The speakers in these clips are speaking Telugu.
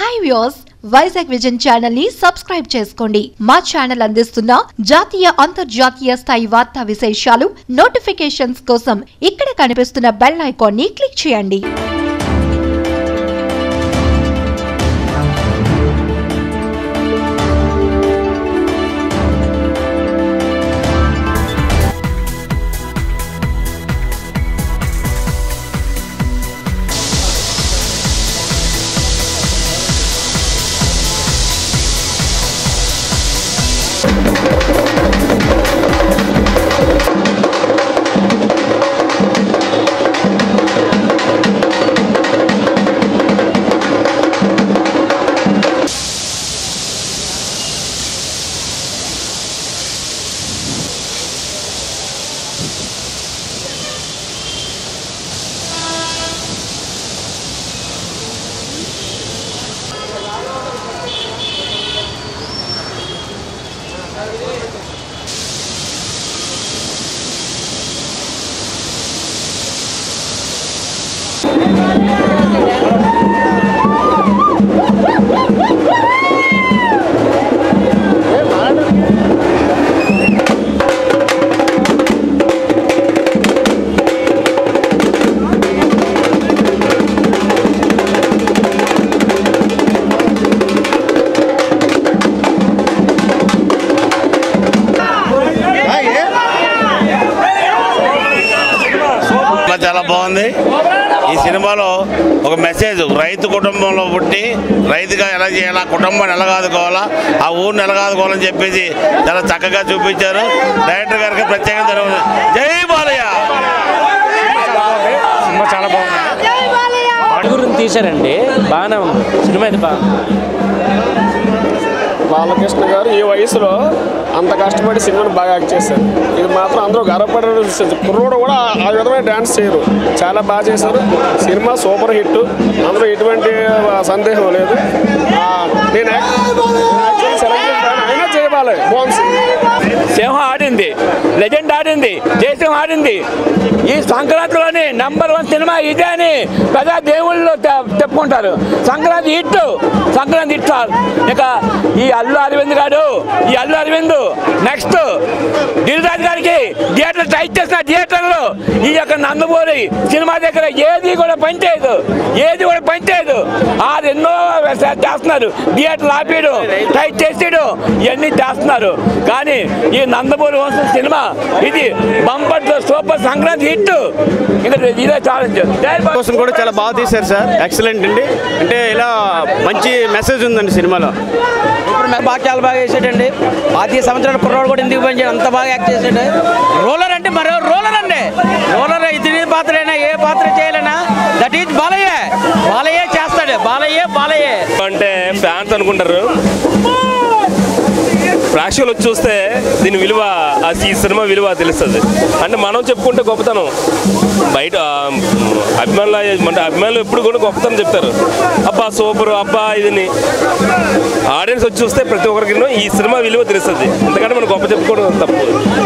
Hi views Vizag vision channel ని సబ్స్క్రైబ్ చేసుకోండి మా ఛానల్ అందిస్తున్న జాతీయ అంతర్జాతీయ స్థాయి వార్తా విశేషాలు నోటిఫికేషన్స్ కోసం ఇక్కడ కనిపిస్తున్న బెల్ ఐకాన్ ని క్లిక్ చేయండి సినిమా చాలా బాగుంది ఈ సినిమాలో ఒక మెసేజ్ రైతు కుటుంబంలో పుట్టి రైతుగా ఎలా చేయాలా కుటుంబాన్ని ఎలా ఆదుకోవాలా ఆ ఊరిని ఎలా ఆదుకోవాలని చెప్పేసి చాలా చక్కగా చూపించారు డైరెక్టర్ గారికి ప్రత్యేకంగా ధన్యవాదాలు. జై బాలయ్య సినిమా చాలా బాగుంది అడుగురిని తీశారండి బాగానే ఉంది సినిమా అయితే బాగా బాలకృష్ణ గారు ఈ వయసులో అంత కష్టపడి సినిమాని బాగా యాక్ట్ చేశారు ఇది మాత్రం అందరూ గర్వపడే విషయం. కుర్రోడు కూడా ఆ విధమైన డ్యాన్స్ చేయరు చాలా బాగా చేశారు సినిమా సూపర్ హిట్ అందులో ఎటువంటి ఆ, సందేహం లేదు ఆ, నేను యాక్- యాక్చువల్లీ సెలెక్ట్ చేశాను. అయినా చేయబాలే బాగుంది సినిమా. సింహం ఆడింది లెజెండ్ ఆడింది జయసింహం ఆడింది ఈ సంక్రాంతిలోని నంబర్ వన్ సినిమా ఇదే అని పెద్ద దేవుళ్ళు తె- చెప్పుకుంటారు Sankranti hit Sankranti hit sir ఇక ఈ అల్లు అరవింద్ గారు ఈ అల్లు అరవింద్ నెక్స్ట్ గిరిరాజ్ గారికి థియేటర్ టైట్ చేసిన థియేటర్లో ఈ యొక్క నందమూరి సినిమా దగ్గర ఏది కూడా పనిచేయదు ఏది కూడా పనిచేయదు ఆ ఎన్నో చేస్తున్నారు థియేటర్ ఆపేయడం టైట్ చేసేయడం ఇవన్నీ చేస్తున్నారు కానీ ఈ నందమూరి వంశం సినిమా ఇది బంపర్ సూపర్ సంక్రాంతి హిట్ ఇంకా ఇదే ఛాలెంజ్ కోసం కూడా చాలా బాగా తీశారు సార్ ఎక్సలెంట్ అండి అంటే ఇలా మంచి మెసేజ్ ఉందండి సినిమాలో ఇప్పుడు మేము బాగా చాలా బాగా చేసాడండి పాతిక సంవత్సరాల కుర్రాడు కూడా ఎందుకు పనిచేయడు అంత బాగా యాక్ట్ చేసాడు రోలర్ అంటే మరో రోలర్ అండి రోలర్ ఇతని పాత్రైనా ఏ పాత్ర చేయాలన్నా దట్ ఈజ్ బాలయ్య బాలయ్య చేస్తాడు బాలయ్య బాలయ్య అంటే ఫ్యాన్స్ అనుకుంటారు ప్రేక్షకులు వచ్చి చూస్తే దీని విలువ ఆ ఈ సినిమా విలువ తెలుస్తుంది అంటే మనం చెప్పుకుంటే గొప్పతనం బయట ఆ, అభిమానులు అంటే అభిమానులు ఎప్పుడు కూడా గొప్పతనం చెప్తారు అబ్బా సూపర్ అబ్బా ఇదని ఆడియన్స్ వచ్చి చూస్తే ప్రతి ఒక్కరికి ఈ సినిమా విలువ తెలుస్తుంది ఎందుకంటే మనం గొప్ప చెప్పుకోవడం తప్పు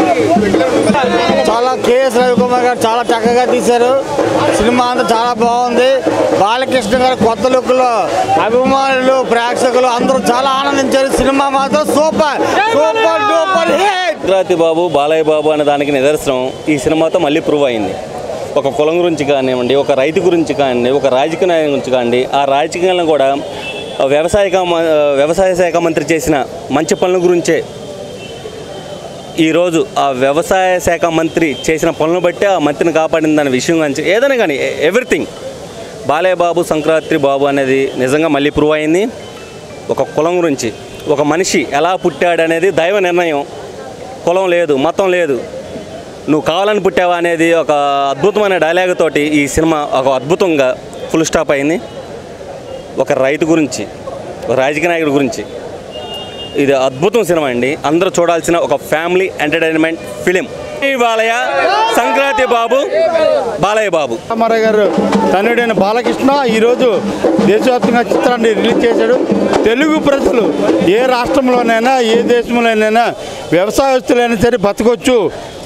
చాలా కేఎస్ రవికుమార్ గారు చాలా చక్కగా తీశారు సినిమా అంతా చాలా బాగుంది బాలకృష్ణ గారు కొత్త లుక్లో అభిమానులు ప్రేక్షకులు అందరూ చాలా ఆనందించారు సినిమా మాత్రం super super duper hit Sankranti Babu Balayya Babu అనే దానికి నిదర్శనం ఈ సినిమాతో మళ్ళీ ప్రూవ్ అయింది ఒక కులం గురించి కానివ్వండి ఒక రైతు గురించి కానివ్వండి ఒక రాజకీయ నాయకుడి గురించి కానివ్వండి ఆ రాజకీయాలను కూడా వ్యవసాయ కా- వ్యవసాయ శాఖ మంత్రి చేసిన మంచి పనుల గురించే ఈరోజు ఆ వ్యవసాయ శాఖ మంత్రి చేసిన పనులను బట్టి ఆ మంత్రిని కాపాడింది అనే విషయం కానీ ఏదైనా కానీ ఎవ్రీథింగ్ బాలయ్య బాబు సంక్రాంతి బాబు అనేది నిజంగా మళ్ళీ ప్రూవ్ అయింది ఒక కులం గురించి ఒక మనిషి ఎలా పుట్టాడు అనేది దైవ నిర్ణయం కులం లేదు మతం లేదు నువ్వు కావాలని పుట్టావా అనేది ఒక అద్భుతమైన డైలాగ్ తోటి ఈ సినిమా ఒక అద్భుతంగా ఫుల్ స్టాప్ అయింది ఒక రైతు గురించి ఒక రాజకీయ నాయకుడి గురించి ఇది అద్భుతం సినిమా అండి అందరూ చూడాల్సిన ఒక ఫ్యామిలీ ఎంటర్టైన్మెంట్ ఫిలిం ఈ బాలయ్య సంక్రాంతి బాబు బాలయ్య బాబు రామారావు గారు తనుడైన బాలకృష్ణ ఈరోజు దేశవ్యాప్తంగా చిత్రాన్ని రిలీజ్ చేశాడు తెలుగు ప్రజలు ఏ రాష్ట్రంలోనైనా ఏ దేశంలోనైనా వ్యవసాయస్తులైనా సరే బతకొచ్చు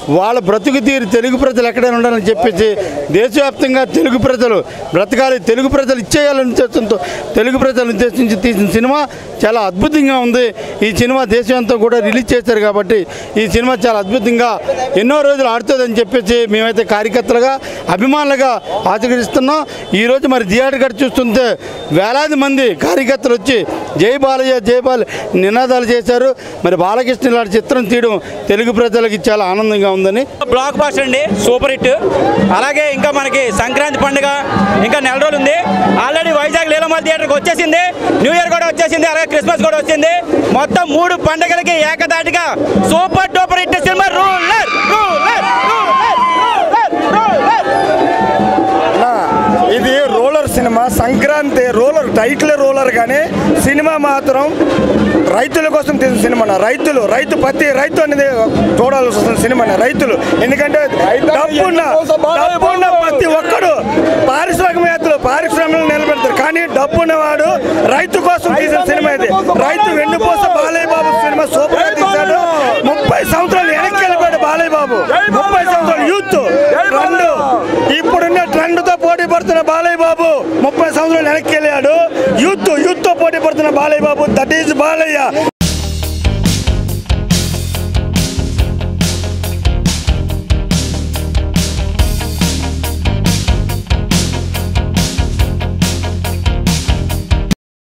వాళ్ళ బ్రతుకు తీరు తెలుగు ప్రజలు ఎక్కడైనా ఉండాలని చెప్పేసి దేశవ్యాప్తంగా తెలుగు ప్రజలు బ్రతకాలి తెలుగు ప్రజలు ఇచ్చేయాలని ఉద్దేశంతో తెలుగు ప్రజలను ఉద్దేశించి తీసిన సినిమా చాలా అద్భుతంగా ఉంది ఈ సినిమా దేశమంతా కూడా రిలీజ్ చేశారు కాబట్టి ఈ సినిమా చాలా అద్భుతంగా ఎన్నో రోజులు ఆడుతుందని చెప్పేసి మేమైతే కార్యకర్తలుగా అభిమానులుగా ఆచరిస్తున్నాం ఈరోజు మరి థియేటర్ గడి చూస్తుంటే వేలాది మంది కార్యకర్తలు వచ్చి జై బాలయ్య జై బాల నినాదాలు చేశారు మరి బాలకృష్ణ లాంటి చిత్రం తీయడం తెలుగు ప్రజలకి చాలా ఆనందంగా ఉందని బ్లాక్ బాస్టర్ అండి సూపర్ హిట్ అలాగే ఇంకా మనకి సంక్రాంతి పండుగ ఇంకా నెల రోజులు ఉంది ఆల్రెడీ వైజాగ్ లీలమాల్ థియేటర్కి వచ్చేసింది న్యూ ఇయర్ కూడా వచ్చేసింది అలాగే క్రిస్మస్ కూడా వచ్చింది మొత్తం మూడు పండుగలకి ఏకదాటిగా super duper hit cinema Ruler Ruler ఇది Ruler cinema Sankranti Ruler title Ruler కానీ సినిమా మాత్రం రైతుల కోసం తీసిన సినిమా రైతులు రైతు ప్రతి రైతు అనేది చూడాల్సి వస్తుంది సినిమా రైతులు ఎందుకంటే డబ్బున్న డబ్బున్న ప్రతి ఒక్కడు పారిశ్రామికవేత్తలు పారిశ్రామికలు నిలబెడతారు కానీ డబ్బున్నవాడు రైతు కోసం తీసిన సినిమా ఇది రైతు వెన్నుపోస బాలయ్య బాబు సినిమా సూపర్ గా తీశాడు ముప్పై సంవత్సరాలు వెనక్కి వెళ్ళిపోయాడు బాలయ్య బాబు ముప్పై సంవత్సరాలు యూత్ ట్రెండ్ ఇప్పుడున్న ట్రెండ్ తో పోటీ పడుతున్న బాలయ్య బాబు ముప్పై సంవత్సరాలు వెనక్కి వెళ్ళాడు యూత్ యూత్ తో పోటీ పడుతున్న బాలయ్య బాబు దట్ ఈజ్ బాలయ్య